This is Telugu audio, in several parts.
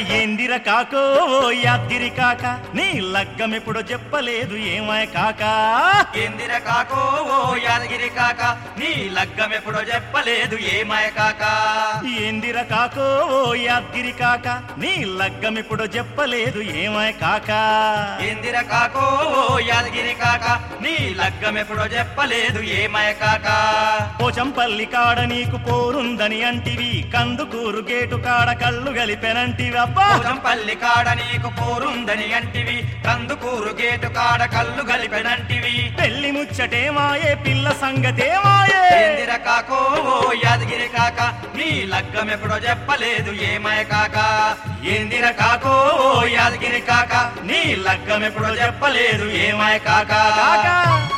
ఏందిర కాకో ఓ యాద్గిరి కాక నీ లగ్గం ఎప్పుడో చెప్పలేదు ఏమాయ కాక ఏందిర కాకో ఓ యాదగిరి కాక నీ లగ్గం ఎప్పుడో చెప్పలేదు ఏమాయ కాక ఏందిర కాకో ఓ యాద్గిరి కాక నీ లగ్గం ఎప్పుడో చెప్పలేదు ఏమాయ కాక ఏందిర కాకో ఓ యాదగిరి కాక నీ లగ్గం ఎప్పుడో చెప్పలేదు ఏమాయ కాక పోచంపల్లి కాడ నీకు పోరుందని అంటివి కందుకూరు గేటు కాడ కళ్ళు గలిపెనంటివి అబ్బా పల్లి కాడ నీకు పోరుందని అంటివి కందుకూరు గేటు కాడ కళ్ళు గలిపెనంటివి పెళ్లి ముచ్చటేమాయే పిల్ల సంగతేమాయే ఏందిర కాకో ఓ యాదగిరి కాక నీ లగ్గం ఎప్పుడో చెప్పలేదు ఏమాయ కాక ఏందిర కాకో ఓ యాదగిరి కాక నీ లగ్గం ఎప్పుడో చెప్పలేదు ఏమాయ కాక కాకా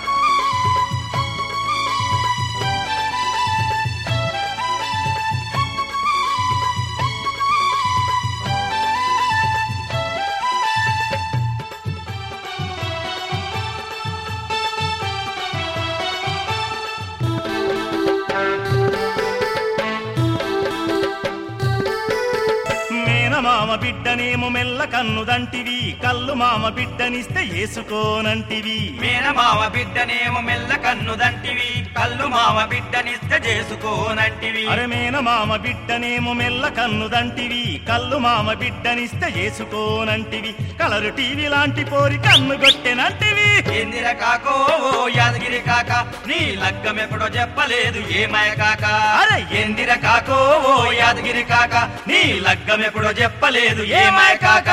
మేనమామ బిడ్డనేమో మెల్ల కన్నుదంటివి కళ్ళు మామ బిడ్డనిస్తే ఏసుకోనంటివి మేనమామ బిడ్డనేమో మెల్ల కన్నుదంటివి కళ్ళు మామ బిడ్డనిస్తే చేసుకోనంటివి అరే మేనమామ బిడ్డనేమో మెల్ల కన్నుదంటివి కళ్ళు మామ బిడ్డనిస్తే ఏసుకోనంటివి కలరు టీవీ లాంటి పోరి కన్ను కొట్టెనంటివి ఏందిర కాకో ఓ యాదగిరి కాక నీ లగ్గం ఎప్పుడో చెప్పలేదు ఏమాయ కాక అరే ఏందిర కాకో ఓ యాదగిరి కాక నీ లగ్గం ఎప్పుడో చెప్పలేదు ఏమాయ కాక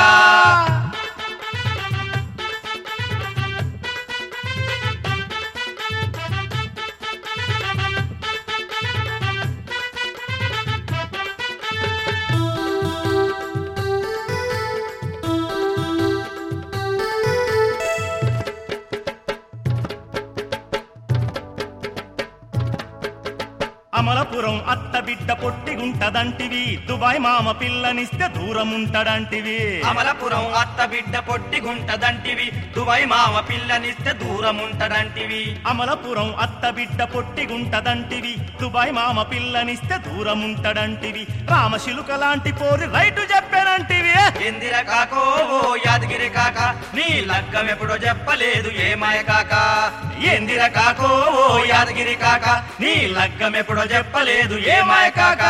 అమలపురం అత్త బిడ్డ పొట్టిగుంటదంటివి దుబాయ్ మామ పిల్లనిస్తే దూరం ఉంటాడంటివి అమలపురం అత్త బిడ్డ పొట్టిగుంటదంటివి దుబాయ్ మామ పిల్లనిస్తే దూరం ఉంటదంటివి అమలపురం అత్త బిడ్డ పొట్టిగుంటదంటివి దుబాయ్ మామ పిల్లనిస్తే దూరం ఉంటాడంటివి రామశిలుక లాంటి పోరి రైటు చెప్పానంటివి ఎందిర కాకో ఓ యాదగిరి కాక నీ లగ్గం ఎప్పుడో చెప్పలేదు ఏమాయ కాక ఎందిర కాకో ఓ యాదగిరి కాక నీ లగ్గం ఎప్పుడో చెప్పలేదు ఏమాయ కాక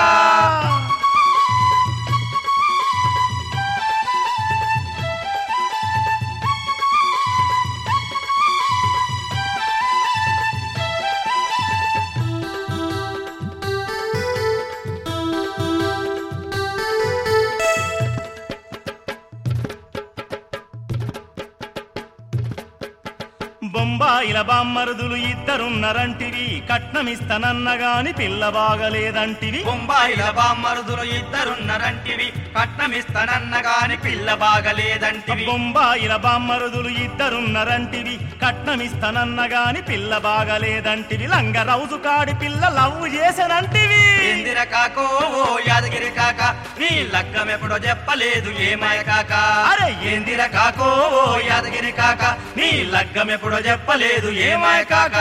బొంబాయిల బామ్మరుదులు ఇద్దరున్నరంటివి కట్నమిస్తానన్నగాని పిల్ల బాగలేదంటివి బొంబాయిల బామ్మరుదులు ఇద్దరున్నరంటివి కట్నమిస్తానన్న గాని పిల్ల బాగలేదంటివి బొంబాయిల బామ్మరుదులు ఇద్దరున్నరంటివి కట్నమిస్తానన్నగాని పిల్ల బాగలేదంటివి లంగ రౌజు కాడి పిల్ల లవ్ చేసనంటివి ఎందిర కాకో ఓ యాదగిరి కాక నీ లగ్గం ఎప్పుడో చెప్పలేదు ఏమాయ కాక అరే ఏందిర కాకో ఓ యాదగిరి కాక నీ లగ్గం ఎప్పుడో చెప్పలేదు ఏమాయ కాక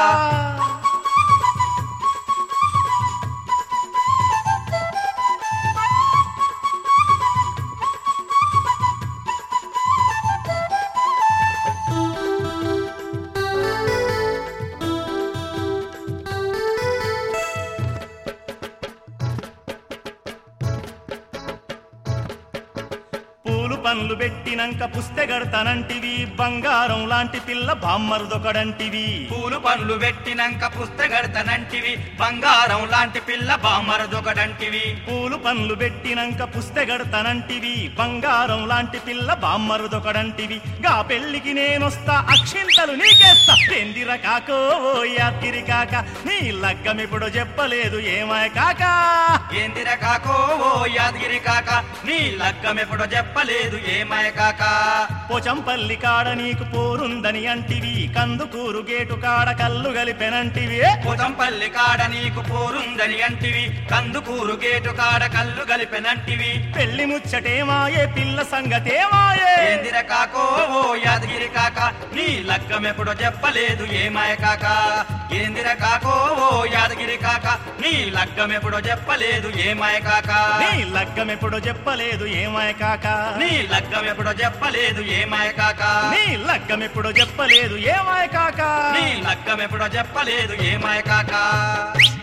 పూలు పండ్లు పెట్టినంక పుస్తెగడతానంటివి బంగారం లాంటి పిల్ల బామ్మరుదొకడంటివి పూలు పండ్లు పెట్టినంక పుస్తగడతనంటివి బంగారం లాంటి పిల్ల బామరదొకడంటివి పూలు పండ్లు పెట్టినంక పుస్తెగడతానంటివి బంగారం లాంటి పిల్ల బామ్మరుదొకడంటివి గా పెళ్లికి నేనొస్తా అక్షింతలు నీకేస్తా ఎందిర కాకో ఓ యాత్తిరి కాక నీ లగ్గం ఇప్పుడు చెప్పలేదు ఏమాయ కాక ఏందిర కాకో ఓ యాదగిరి కాక నీ లగ్గం ఎప్పుడో చెప్పలేదు ఏమాయ కాక పోచంపల్లి కాడ నీకు పోరుందని అంటివి కందుకూరు గేటు కాడ కల్లు గలిపెనంటివి పోతంపల్లి కాడ నీకు పోరుందని అంటివి కందుకూరు గేటు కాడ కళ్ళు గలిపెనంటివి పెళ్లి ముచ్చటేమాయే పిల్ల సంగతేమాయే ఏందిర కాకో ఓ యాదగిరి కాక నీ లగ్గమెప్పుడో చెప్పలేదు ఏమాయ కాక ఏందిర కాకో ఓ యాదగిరి కాక నీ లగ్గమెప్పుడో చెప్పలేదు ఏమాయ కాక నీ లగ్గం ఎప్పుడు చెప్పలేదు ఏమాయ కాక నీ లగ్గమెప్పుడో చెప్పలేదు ఏమాయ కాక నీ లగ్గం ఎప్పుడు చెప్పలేదు ఏమాయ కాక నీ లగ్గమెప్పుడో చెప్పలేదు ఏమాయ కాక